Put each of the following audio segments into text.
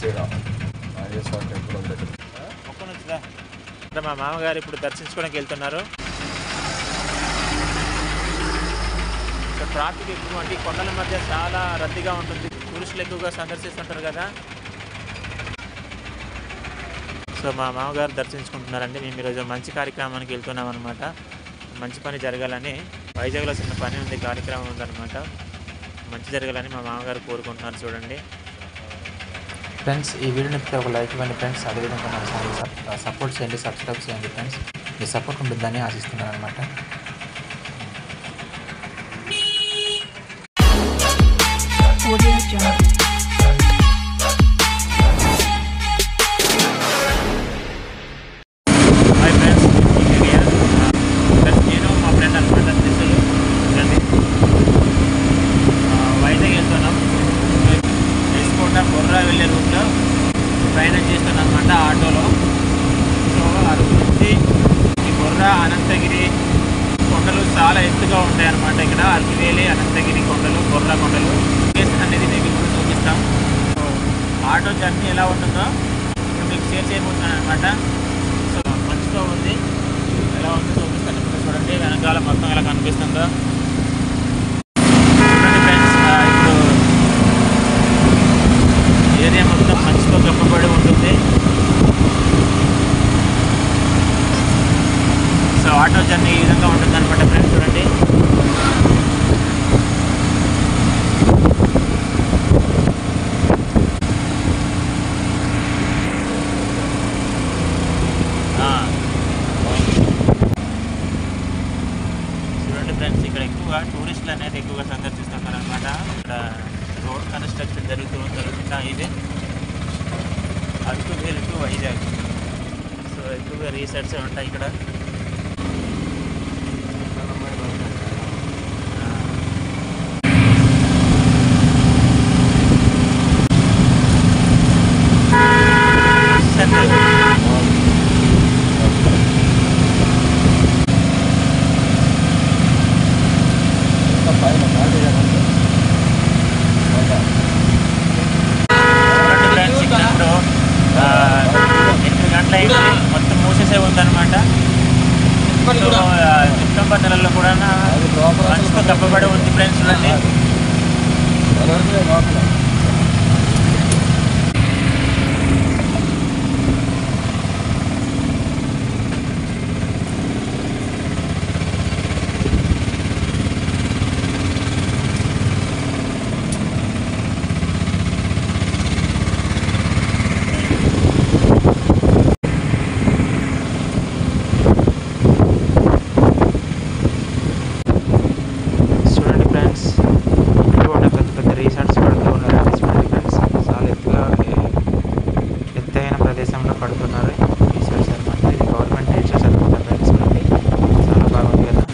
Sriram Nageswara temple దగ్గర ఒక్క నుంచిదా అంటే మా మామగారు ఇప్పుడు దర్శించుకోవడానికి వెళ్తున్నారు ఇక్కడ ట్రాఫిక్ ఎక్కువ అంటే ఈ కొండల మధ్య చాలా రద్దీగా ఉంటుంది టూరిస్టులు ఎక్కువగా సందర్శిస్తుంటారు కదా సో మా మామగారు దర్శించుకుంటున్నారండి మేము ఈరోజు మంచి కార్యక్రమానికి వెళ్తున్నాం అనమాట మంచి పని జరగాలని వైజాగ్లో చిన్న పని ఉంది కార్యక్రమం ఉందన్నమాట మంచి జరగాలని మా మామగారు కోరుకుంటున్నారు చూడండి ఫ్రెండ్స్ ఈ వీడియో నచ్చితే ఒక లైక్ ఇవ్వండి ఫ్రెండ్స్ అదేవిధంగా మన ఛానల్ సపోర్ట్ చేయండి సబ్స్క్రైబ్ చేయండి ఫ్రెండ్స్ మీ సపోర్ట్ ఉంటుందని ఆశిస్తున్నాను అనమాట Audio Jungle. Hi friends friends నేను మా ఫ్రెండ్ అనమాట త్రిశూలు రండి ఆ, వైజాగ్ వెళ్తున్నాం వేసుకోట బొర్రా వెళ్ళే రూట్లో ప్రయాణం చేస్తున్నాం అనమాట ఆటోలో సో అరకు నుంచి ఈ బొర్రా అనంతగిరి కొండలు చాలా ఎత్తుగా ఉంటాయి అన్నమాట ఇక్కడ అరకివేలి అనంతగిరి కొండలు బొర్రా కొండలు లొకేషన్ అనేది మీకు ఇప్పుడు చూపిస్తాం సో ఆటో జర్నీ ఎలా ఉంటుందో ఇప్పుడు మీకు షేర్ చేయబోతున్నాను అనమాట సో మంచిగా ఉంది ఎలా ఉందో చూపిస్తాను ఇప్పుడు చూడండి వెనకాల మొత్తం ఎలా కనిపిస్తుందో చూడండి ఫ్రెండ్స్ ఆ, ఇప్పుడు ఏరియా మొత్తం మంచుతో కప్పబడి ఉంటుంది సో ఆటో జర్నీ ఈ విధంగా ఉంటుంది అనమాట ఫ్రెండ్స్ చూడండి ఆ. చూడండి ఫ్రెండ్స్ ఇక్కడ ఎక్కువగా టూరిస్టులు అనేది ఎక్కువగా సందర్శిస్తుంటారు అనమాట ఇక్కడ రోడ్ కన్స్ట్రక్షన్ జరుగుతూ జరుగుతున్న ఇది Araku valley to Vizag so ఎక్కువగా రీసెర్చ్ ఉంటాయి ఇక్కడ ఆ. సెంట్రల్ పైన గాలి ఏమంటే చూడండి ఫ్రెండ్స్ ఇక్కడ ఇప్పుడు ఆ, ఎనిమిది గంటల అయింది మొత్తం మూసేసే ఉందన్నమాట సో ఆ, సెప్టెంబర్ నెలలో కూడా మంచుతో కప్పబడి ఉంది ఫ్రెండ్స్ చూడండి ఎవరిదే లోపల చూడండి ఫ్రెండ్స్ కూడా పెద్ద పెద్ద రీసార్ట్స్ కడుతూ ఉన్నారు చూడండి ఫ్రెండ్స్ చాలా ఎత్తుగా ఏ- ఎత్తైన ప్రదేశంలో కడుతున్నారు రీసార్ట్స్ అనమాట ఇది గవర్నమెంట్ రీసార్ట్స్ అనమాట ఫ్రెండ్స్ చూడండి చాలా బాగుంది కదా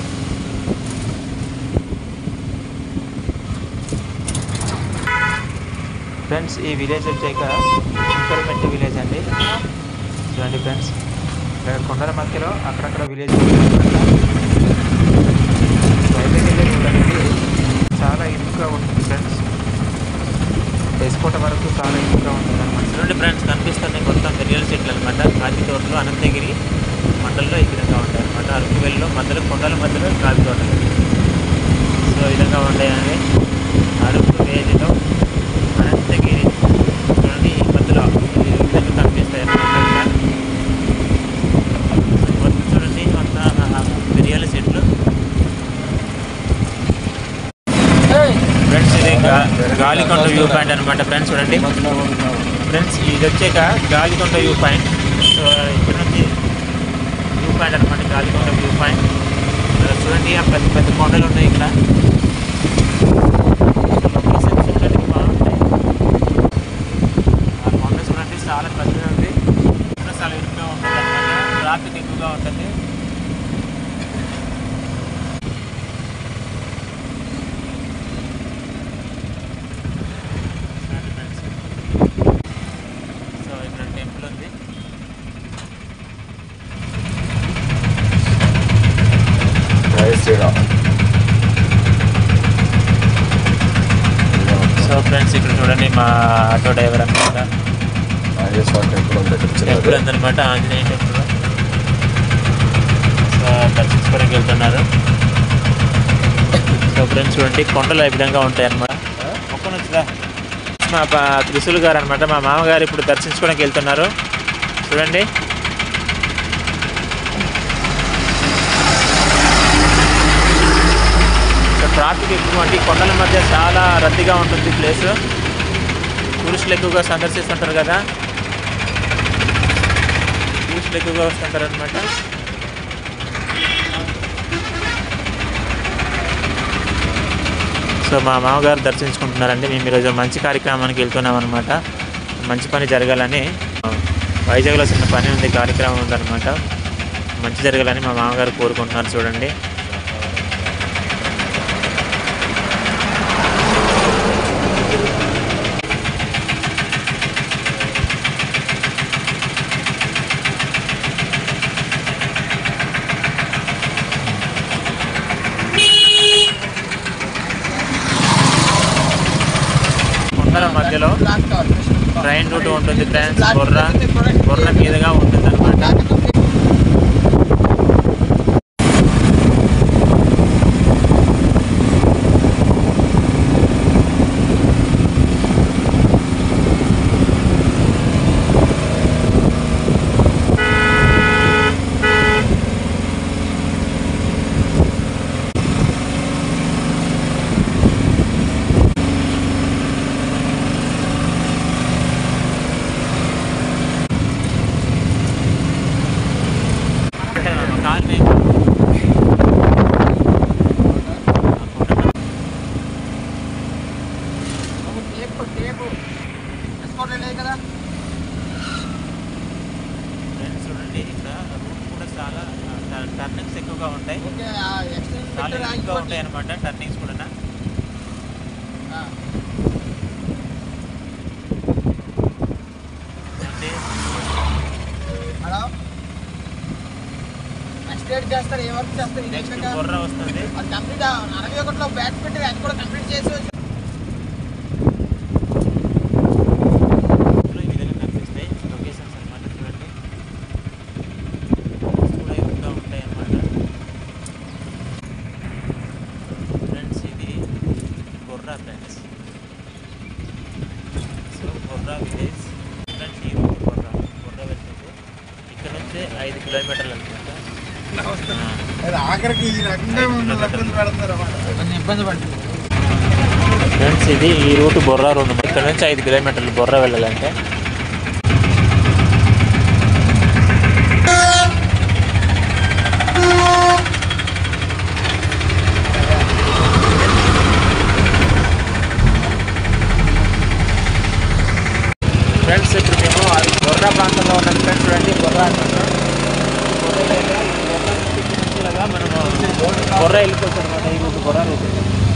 ఫ్రెండ్స్ ఈ విలేజ్ వచ్చాక ఇంకర్మెంట్ విలేజ్ అండి చూడండి ఫ్రెండ్స్ ఇక్కడ కొండల మధ్యలో అక్కడక్కడ విలేజ్ వైజాగ్ వెళ్ళే రోడ్ అనేది చాలా ఇరుకుగా ఉంటుంది ఫ్రెండ్స్ ఎస్కోట వరకు చాలా ఇరుకుగా ఉంటుంది అనమాట చూడండి ఫ్రెండ్స్ కనిపిస్తుంది మొత్తం రియల్ చెట్లు అనమాట కాఫీ తోటలు అనంతగిరి మండలంలో ఈ విధంగా ఉంటాయి అనమాట అరకువెల్లో మధ్యలో కొండల మధ్యలో కాఫీ తోటలు సో ఈ విధంగా ఉంటాయండి అరకు వేదిలో అనంతగిరి చూడండి ఈ మధ్యలో ఈ విధంగా కనిపిస్తాయి అన్నమాట మొత్తం చూడండి మొత్తం మిరియాల చెట్లు ఫ్రెండ్స్ ఇది గా- గాలికొండ వ్యూ పాయింట్ అనమాట ఫ్రెండ్స్ చూడండి ఫ్రెండ్స్ ఇది వచ్చాక గాలికొండ వ్యూ పాయింట్ సో ఇక్కడ నుంచి వ్యూ పాయింట్ అనమాట గాలికొండ వ్యూ పాయింట్ ఇక్కడ చూడండి ఆ పెద్ద పెద్ద కొండలు ఉన్నాయి ఇక్కడ లొకేషన్ చూడడానికి బాగుంటాయి ఆ కొండ చూడండి చాలా పెద్దగా ఉంది ఇక్కడ చాలా ఇరుగ్గా ఉంటుంది అనమాట ట్రాఫిక్ ఎక్కువగా ఉంటుంది చూడండి ఫ్రెండ్స్ సో ఇక్కడ టెంపుల్ ఉంది జై శ్రీరామ్ సో ఫ్రెండ్స్ ఇక్కడ చూడండి మా ఆటో డ్రైవర్ అనమాట నాగేశ్వర టెంపుల్ ఉంది ఇక్కడ టెంపుల్ చిన్నది ఉందన్నమాట ఆంజనేయ టెంపుల్ సో దర్శించుకోవడానికి వెళ్తున్నారు సో ఫ్రెండ్స్ చూడండి కొండలు ఈ విధంగా ఉంటాయి అన్నమాట ఒక్కని వచ్చిరా మా ప- త్రిశూల్ గారు అనమాట మా మామగారు ఇప్పుడు దర్శించుకోవడానికి వెళ్తున్నారు చూడండి సో ట్రాఫిక్ ఎక్కువ అంటే ఈ కొండల మధ్య చాలా రద్దీగా ఉంటుంది ప్లేస్ టూరిస్టులు ఎక్కువగా సందర్శిస్తుంటారు కదా టూరిస్టులు ఎక్కువగా వస్తుంటారు అనమాట సో మా మామగారు దర్శించుకుంటున్నారండి మేము ఈరోజు మంచి కార్యక్రమానికి వెళ్తున్నాం అనమాట మంచి పని జరగాలని వైజాగ్లో చిన్న పని ఉంది కార్యక్రమం ఉందన్నమాట మంచి జరగాలని మా మామగారు కోరుకుంటున్నారు చూడండి కొండల మధ్యలో ట్రైన్ రూట్ ఉంటుంది ఫ్రెండ్స్ బొర్ర బొర్ర మీదుగా ఉంటుంది అనమాట కాలనీ ఫ్రెండ్స్ చూడండి ఇక్కడ రూట్ కూడా చాలా టర్నింగ్స్ ఎక్కువగా ఉంటాయి చాలా ఎక్కువగా ఉంటాయి అనమాట టర్నింగ్స్ కూడా అంటే చేస్తారు ఏ వర్క్ చేస్తారు ఇది నెక్స్ట్ అయిపోయాక బొర్ర వస్తుంది అది కంప్లీట్ అరవై ఒకటిలో బ్యాట్ పెట్టి అది కూడా కంప్లీట్ చేసి వచ్చి ఇందులో ఈ విధంగా కనిపిస్తాయి లొకేషన్స్ అనమాట చూడండి Roads కూడా ఎక్కువగా ఉంటాయి అన్నమాట ఫ్రెండ్స్ ఇది Borra friends so Borra village friends ఈ route బొర్రా బొర్రా వెళ్తుంది ఇక్కడ నుంచే ఐదు కిలోమీటర్లు అనుకుంటా ఆ. ఆఖరికి ఈ రకంగా ఇబ్బంది పెడతారు కొంచెం ఇబ్బంది పడుతుంది ఫ్రెండ్స్ ఇది ఈ రూట్ బొర్రా రోడ్ ఇక్కడ నుంచి ఐదు కిలోమీటర్లు బొర్రా వెళ్ళాలంటే ఫ్రెండ్స్ ఇప్పుడు మేము అది బొర్రా ప్రాంతంలో ఉన్నాం ఫ్రెండ్స్ చూడండి బొర్రా అంటున్నాం బొర్రా ఏరియా, బొర్రా నుంచి ఇక్కడి నుంచి ఇలాగా మనము బొర్రా వెళ్ళిపోవచ్చు అనమాట ఈ రూట్ బొర్రా రూట్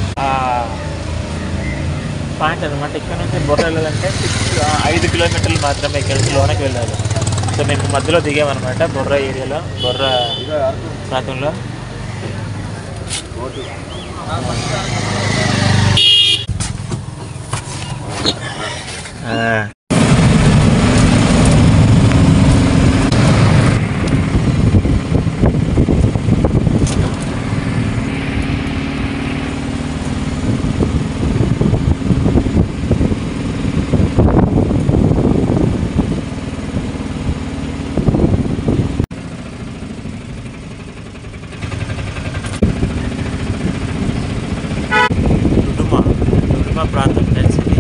పాయింట్ అనమాట ఇక్కడ నుంచి బొర్ర వెళ్ళాలంటే సిక్స్ ఐదు కిలోమీటర్లు మాత్రమే ఇక్కడ నుంచి లోనకి వెళ్ళాలి సో మేము మధ్యలో దిగామన్నమాట బొర్ర ఏరియాలో బొర్ర ప్రాంతంలో డుడుమ డుడుమ ప్రాంతం ఫ్రెండ్స్ ఇది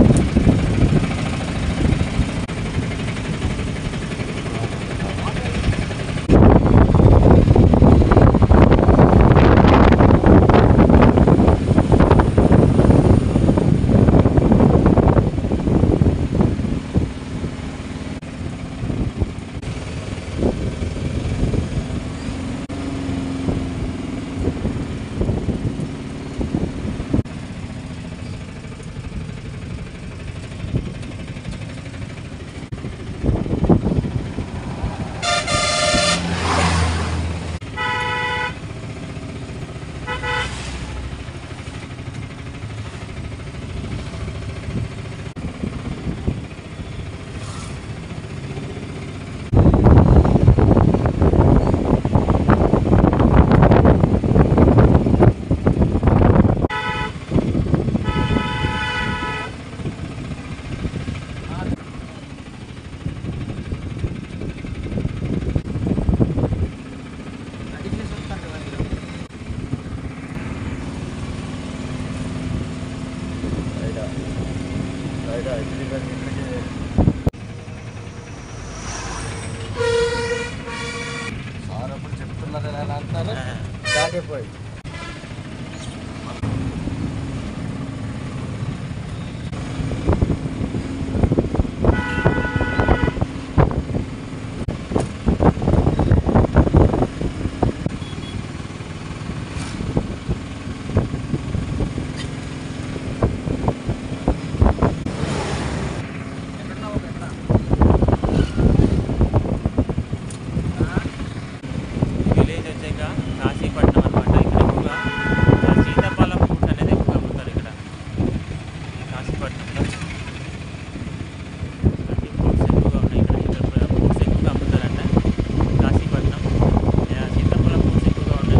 బయట ఇడ్లీ కానీ ఇడ్లీకి సార్ అప్పుడు చెప్తున్నది నేను అంటాను దాటిపోయి విలేజ్ వచ్చాక కాశీపట్నం అనమాట ఇక్కడ ఎక్కువగా ఆ సీతాఫలం ఫ్రూట్స్ అనేది ఎక్కువ అమ్ముతారు ఇక్కడ ఈ కాశీపట్నంలో అన్ని ఫ్రూట్స్ ఎక్కువగా ఉన్నాయి ఇక్కడ ఇక్కడ ఫ్రూట్స్ ఎక్కువగా అమ్ముతారంట కాశీపట్నం ఆ సీతాఫలం ఫ్రూట్స్ ఎక్కువగా ఉన్నాయి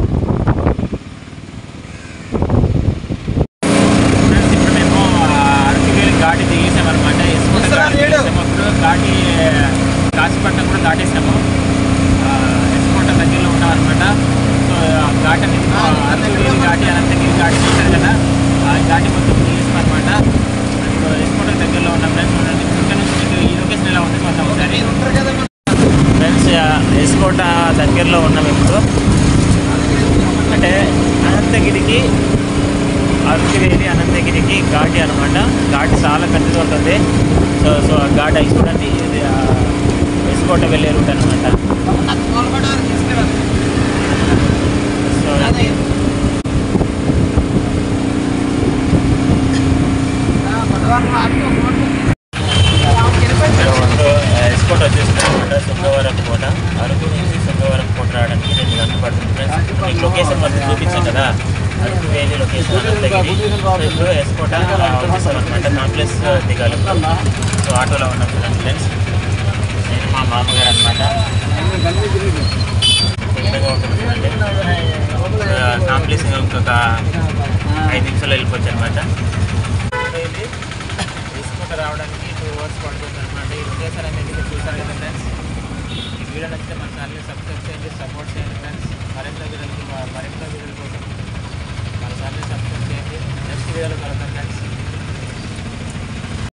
ఫ్రెండ్స్ ఇప్పుడు మేము అరటివేలు ఘాటి దిగేసామన్నమాట ఎస్కోట ఘాటి దిగేసాము ఇప్పుడు ఘాటి కాశీపట్నం కూడా దాటేసాము ఎస్కోట దగ్గరలో ఉన్నాం అనమాట సో ఆ ఘాట్ అనేది అరటివేలు ఘాటి అనంతగిరి ఘాటి చూశారు కదా ఆ ఘాటి మొత్తం దిగేసాం అనమాట సో ఎస్కోట దగ్గరలో ఉన్నాం ఫ్రెండ్స్ చూడండి ఇక్కడ నుంచి మీకు ఈ లొకేషన్ ఎలా ఉంది చూద్దాం ఒకసారి ఫ్రెండ్స్ ఎస్కోట దగ్గరలో ఉన్నాం ఇప్పుడు అంటే అనంతగిరికి అరకువేలి అనంతగిరికి ఘాటి అనమాట ఘాటి చాలా పెద్దది ఉంటుంది సో సో ఆ ఘాట్ అయి చూడండి ఇది ఆ, ఎస్కోట వెళ్ళే రూట్ అనమాట సో ఇప్పుడు ఎస్కోట్ వచ్చేసింది అనమాట శృంగవరం కోట అరకు నుంచి శృంగవరం కోట రావడానికి రెండు గంటలు పడుతుంది ఫ్రెండ్స్ మీకు లొకేషన్ మొత్తం చూపించాం కదా అరకు వేలి లొకేషన్ అనంతగిరి సో ఇప్పుడు ఎస్కోట వచ్చేసాం అనమాట కాంప్లెక్స్ దిగాలి సో ఆటోలో ఉన్నాం చూడండి ఫ్రెండ్స్ నేను మా మామగారు అనమాట పెద్దగా ఉంటుంది చూడండి కాంప్లెక్స్ ఇంకొక ఐదు నిమిషాలు వెళ్ళిపోవచ్చు అనమాట ఇది